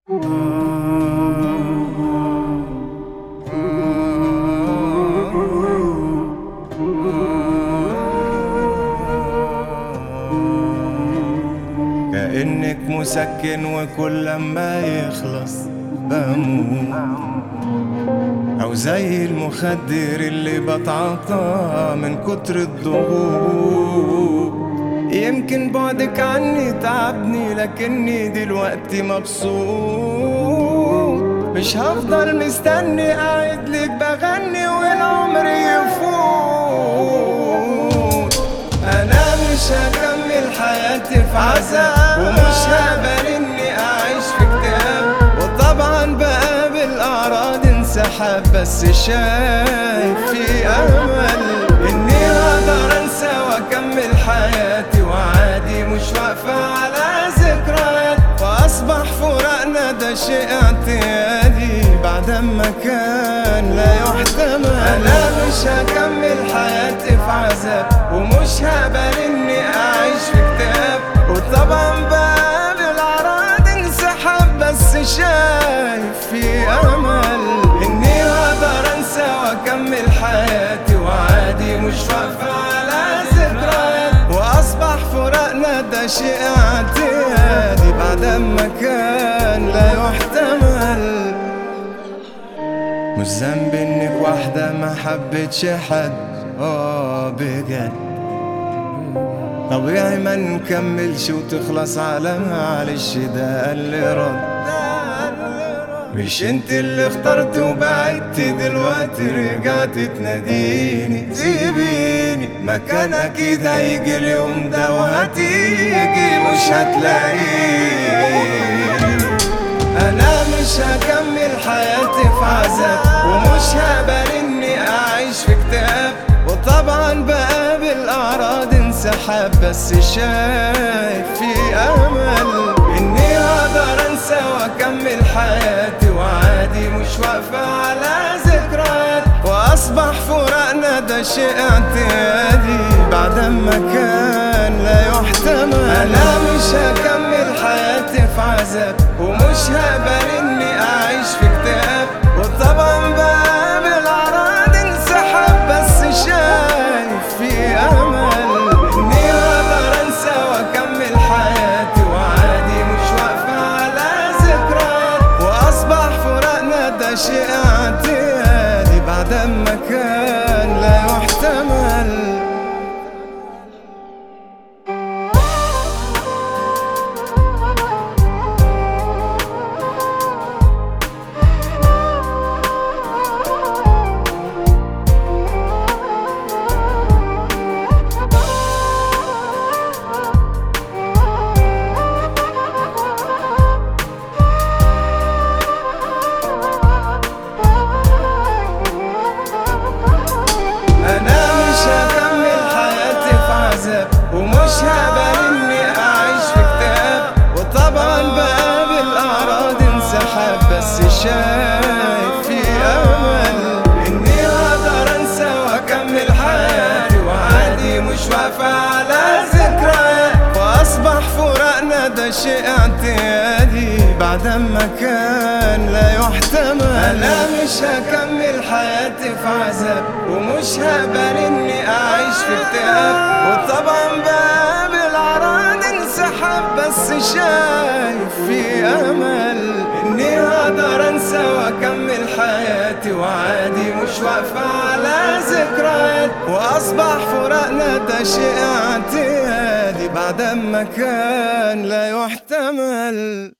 كأنك مسكن وكل لما يخلص بموت أو زي المخدر اللي بتعاطى من كتر الضغوط يمكن بعدك عني تعبني لكني دلوقتي مبسوط مش هفضل مستني قاعد لك بغني والعمر يفوت انا مش هكمل حياتي في عذاب ومش هقبل اني اعيش في اكتئاب وطبعا بقابل اعراض انسحاب بس شايف في امل اني اقدر انسى واكمل حياتي وعادي مش واقفه على ذكريات واصبح فراقنا ده شيء اعتيادي بعد ما كان لا يحتمل انا مش هكمل حياتي في عذاب ومش هقبل اني اعيش في اكتئاب وطبعا بقابل اعراض انسحاب بس شايف في امل اني اقدر انسى واكمل حياتي وعادي مش واقفه على ذكريات واصبح فراقنا ده شيء اعتيادي بعد ما كان لا يحتمل مش ذنب انك واحدة ما حبتش حد اه بجد طبيعي ما نكملش وتخلص على معلش ده اللي رد مش انت اللي اخترت وبعدت دلوقتي رجعت تناديني سيبيني مكان اكيد هيجي اليوم ده وهتيجي مش هتلاقيني انا مش هكمل حياتي في عذاب ومش هقبل اني اعيش في اكتئاب وطبعا بقابل اعراض انسحاب بس شايف في امل اني اقدر انسى واكمل حياتي وعادي مش واقفه على ذكريات واصبح فراقنا ده شيء اعتيادي بعد ما كان لا يحتمل انا مش هكمل حياتي في عذاب ومش هقبل اني اعيش في اكتئاب وطبعا بقابل اعراض انسحاب بس شايف في امل اني اقدر انسى واكمل حياتي وعادي مش واقفه على ذكريات واصبح فراقنا ده شيء اعتيادي بعد ما كان لا يحتمل انا مش هكمل حياتي في عذاب ومش هقبل اني اعيش في اكتئاب وطبعا بقابل اعراض انسحاب بس شايف في امل اني اقدر انسى واكمل حياتي وعادي مش واقفه على ذكريات واصبح فراقنا ده شيء اعتيادي بعد ما كان لا يحتمل انا مش هكمل حياتي في عذاب ومش هقبل اني اعيش في اكتئاب وطبعا بقابل اعراض انسحاب بس شايف في امل اني اقدر انسى واكمل حياتي وعادي مش واقفه على ذكريات واصبح فراقنا ده شيء اعتيادي بعد ما كان لا يحتمل